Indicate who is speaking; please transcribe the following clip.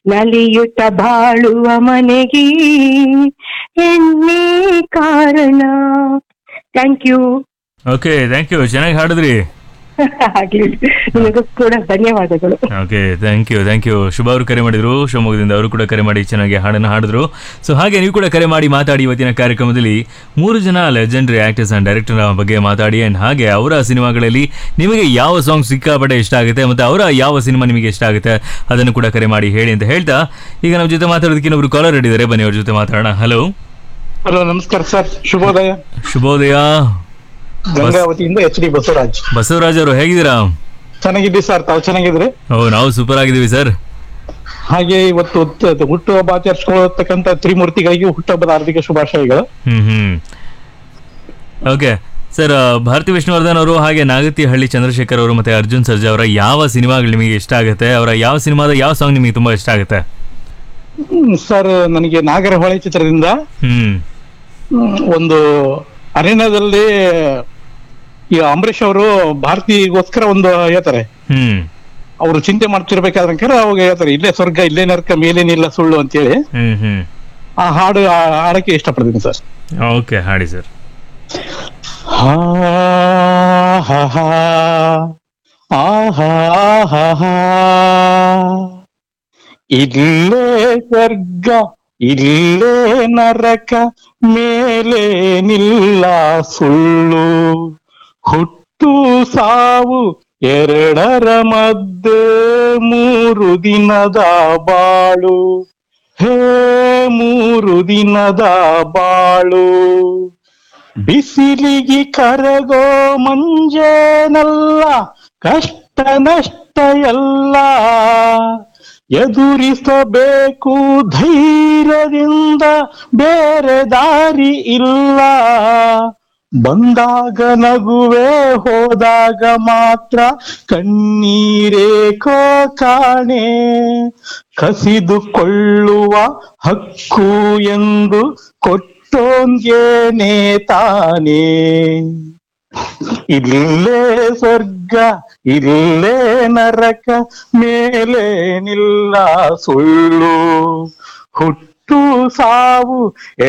Speaker 1: ನಲಿಯುತ್ತ ಬಾಳುವ ಮನೆಗೆ ಎಣ್ಣೆ ಕಾರಣ thank you
Speaker 2: okay thank you ಚೆನ್ನಾಗಿ ಹಾಡಿದ್ರಿ
Speaker 1: ಆಗ್ಲಿ ನಿಮಗೂ ಕೂಡ ಧನ್ಯವಾದಗಳು
Speaker 2: okay thank you thank you ಶುಭ ಅವರು ಕರೆ ಮಾಡಿದ್ರು ಶಿವಮೊಗ್ಗದಿಂದ ಅವರು ಕೂಡ ಕರೆ ಮಾಡಿ ಚೆನ್ನಾಗಿ ಹಾಡನ್ನು ಹಾಡಿದ್ರು ಸೊ ಹಾಗೆ ನೀವು ಕೂಡ ಕರೆ ಮಾಡಿ ಮಾತಾಡಿ ಇವತ್ತಿನ ಕಾರ್ಯಕ್ರಮದಲ್ಲಿ ಮೂರು ಜನ ಲೆಜೆಂಡರಿ ಆಕ್ಟರ್ಸ್ ಅಂಡ್ ಡೈರೆಕ್ಟರ್ ಬಗ್ಗೆ ಮಾತಾಡಿ ಅಂಡ್ ಹಾಗೆ ಅವರ ಸಿನಿಮಾಗಳಲ್ಲಿ ನಿಮಗೆ ಯಾವ ಸಾಂಗ್ ಸಿಕ್ಕಾಪಟ್ಟೆ ಇಷ್ಟ ಆಗುತ್ತೆ ಮತ್ತು ಅವರ ಯಾವ ಸಿನಿಮಾ ನಿಮಗೆ ಇಷ್ಟ ಆಗುತ್ತೆ ಅದನ್ನು ಕೂಡ ಕರೆ ಮಾಡಿ ಹೇಳಿ ಅಂತ ಹೇಳ್ತಾ ಈಗ ನಮ್ಮ ಜೊತೆ ಮಾತಾಡೋದಕ್ಕೆ ಇನ್ನೊಬ್ರು ಕಾಲರ್ ಇದ್ದಾರೆ ಬನ್ನಿ ಅವ್ರ ಜೊತೆ ಮಾತಾಡೋಣ ಹಲೋ
Speaker 3: ಹಲೋ ನಮಸ್ಕಾರ ಸರ್ ಶುಭೋದಯ
Speaker 2: ಶುಭೋದಯ
Speaker 3: ಗಂಗಾವತಿಯಿಂದ ಎಚ್ ಡಿ ಬಸವರಾಜ್
Speaker 2: ಬಸವರಾಜ್ ಅವರು ಹೇಗಿದ್ದೀರಾ
Speaker 3: ಚೆನ್ನಾಗಿದ್ದೀವಿ ಸರ್ ತಾವು ಚೆನ್ನಾಗಿದ್ರೆ
Speaker 2: ಓ ನಾವು ಸೂಪರ್ ಆಗಿದ್ದೀವಿ ಸರ್
Speaker 3: ಹಾಗೆ ಇವತ್ತು ತ- ಹುಟ್ಟುಹಬ್ಬ ಆಚರಿಸಿಕೊಳ್ಳತಕ್ಕಂತ ತ್ರಿಮೂರ್ತಿಗಳಿಗೆ ಹುಟ್ಟುಹಬ್ಬದ ಹಾರ್ದಿಕ ಶುಭಾಶಯಗಳು
Speaker 2: ಹ್ಮ್ ಹ್ಮ್ ಓಕೆ ಸರ್ ಭಾರತಿ ವಿಷ್ಣುವರ್ಧನ್ ಅವರು ಹಾಗೆ ನಾಗತಿಹಳ್ಳಿ ಚಂದ್ರಶೇಖರ್ ಅವರು ಮತ್ತೆ ಅರ್ಜುನ್ ಸರ್ಜಾ ಅವರ ಯಾವ ಸಿನಿಮಾಗಳು ನಿಮಗೆ ಇಷ್ಟ ಆಗುತ್ತೆ ಅವರ ಯಾವ ಸಿನಿಮಾದ ಯಾವ ಸಾಂಗ್ ನಿಮಗೆ ತುಂಬಾ ಇಷ್ಟ ಆಗುತ್ತೆ
Speaker 3: ಹ್ಮ್, ಸರ್ ನನಗೆ ನಾಗರಹೊಳೆ ಚಿತ್ರದಿಂದ
Speaker 2: ಹ್ಮ್
Speaker 3: ಹ್ಮ್, ಒಂದು ಅರಣ್ಯದಲ್ಲಿ ಈ ಅಂಬರೀಷ್ ಅವರು ಭಾರತಿಗೋಸ್ಕರ ಒಂದು ಹೇಳ್ತಾರೆ
Speaker 2: ಹ್ಮ್
Speaker 3: ಅವರು ಚಿಂತೆ ಮಾಡ್ತಿರ್ಬೇಕಾದ್ರೆ ಅವಾಗ ಹೇಳ್ತಾರೆ ಇಲ್ಲೇ ಸ್ವರ್ಗ ಇಲ್ಲೇ ನರ್ಕ ಮೇಲೇನಿಲ್ಲ ಸುಳ್ಳು ಅಂತೇಳಿ
Speaker 2: ಹ್ಮ್ ಹ್ಮ್
Speaker 3: ಆ ಹಾಡು ಆ ಹಾಡಕ್ಕೆ ಇಷ್ಟಪಡ್ತೀನಿ ಸರ್
Speaker 2: ಓಕೆ ಹಾಡಿ ಸರ್
Speaker 3: ಹಾ ಹಾ ಹಾ ಆಹಾ ಹಾ ಹಾ ಇಲ್ಲೇ ಸ್ವರ್ಗ ಇಲ್ಲೇ ನರಕ ಮೇಲೆ ನಿಲ್ಲ ಸುಳ್ಳು ಹುಟ್ಟು ಸಾವು ಎರಡರ ಮಧ್ಯೆ ಮೂರು ದಿನದ ಬಾಳು ಹೇ ಮೂರು ದಿನದ ಬಾಳು ಬಿಸಿಲಿಗೆ ಕರಗೋ ಮಂಜೇನಲ್ಲ ಕಷ್ಟ ನಷ್ಟ ಎಲ್ಲ ಎದುರಿಸಬೇಕು ಧೈರ್ಯದಿಂದ ಬೇರೆ ದಾರಿ ಇಲ್ಲ ಬಂದಾಗ ನಗುವೆ ಹೋದಾಗ ಮಾತ್ರ ಕಣ್ಣೀರೇಕೋ ಕಾಣೆ ಕಸಿದುಕೊಳ್ಳುವ ಹಕ್ಕು ಎಂದು ಕೊಟ್ಟೋನ್ಗೇನೆ ತಾನೇ ಇಲ್ಲೇ ಸ್ವರ್ಗ ಇಲ್ಲೇ ನರಕ ಮೇಲೆ ನಿಲ್ಲ ಸುಳ್ಳು ಹುಟ್ಟು ಸಾವು